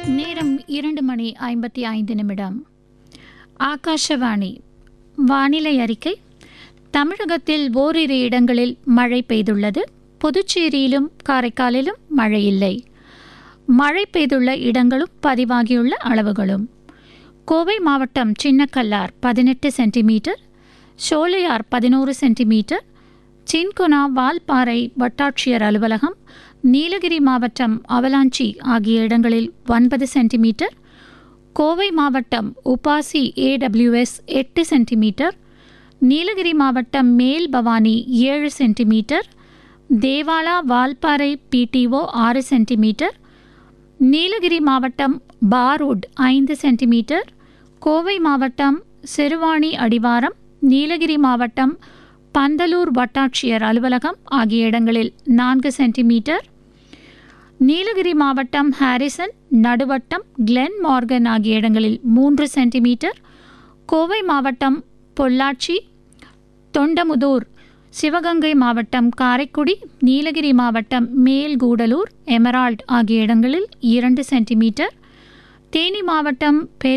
நேரம் இரண்டு மணி ஐம்பத்தி ஐந்து நிமிடம் ஆகாஷவாணி வானிலை அறிக்கை தமிழகத்தில் ஓரிரு இடங்களில் மழை பெய்துள்ளது புதுச்சேரியிலும் காரைக்காலிலும் மழை இல்லை மழை பெய்துள்ள இடங்களும் பதிவாகியுள்ள அளவுகளும் கோவை மாவட்டம் சின்னக்கல்லார் பதினெட்டு சென்டிமீட்டர் சோலையார் பதினோரு சென்டிமீட்டர் சின்கொனா வால்பாறை வட்டாட்சியர் அலுவலகம் நீலகிரி மாவட்டம் அவலாஞ்சி ஆகிய இடங்களில் ஒன்பது சென்டிமீட்டர் கோவை மாவட்டம் உபாசி ஏடபிள்யூஎஸ் எட்டு சென்டிமீட்டர் நீலகிரி மாவட்டம் மேல் பவானி ஏழு சென்டிமீட்டர் தேவாலா வால்பாறை பிடிஓ ஆறு சென்டிமீட்டர் நீலகிரி மாவட்டம் பாரூட் ஐந்து சென்டிமீட்டர் கோவை மாவட்டம் சிறுவாணி அடிவாரம் நீலகிரி மாவட்டம் பந்தலூர் வட்டாட்சியர் அலுவலகம் ஆகிய இடங்களில் நான்கு சென்டிமீட்டர் நீலகிரி மாவட்டம் ஹாரிசன் நடுவட்டம் கிளென் மார்கன் ஆகிய இடங்களில் மூன்று சென்டிமீட்டர் கோவை மாவட்டம் பொள்ளாச்சி தொண்டமுதூர் சிவகங்கை மாவட்டம் காரைக்குடி நீலகிரி மாவட்டம் மேல்கூடலூர் எமரால்ட் ஆகிய இடங்களில் இரண்டு சென்டிமீட்டர் தேனி மாவட்டம் பெரிய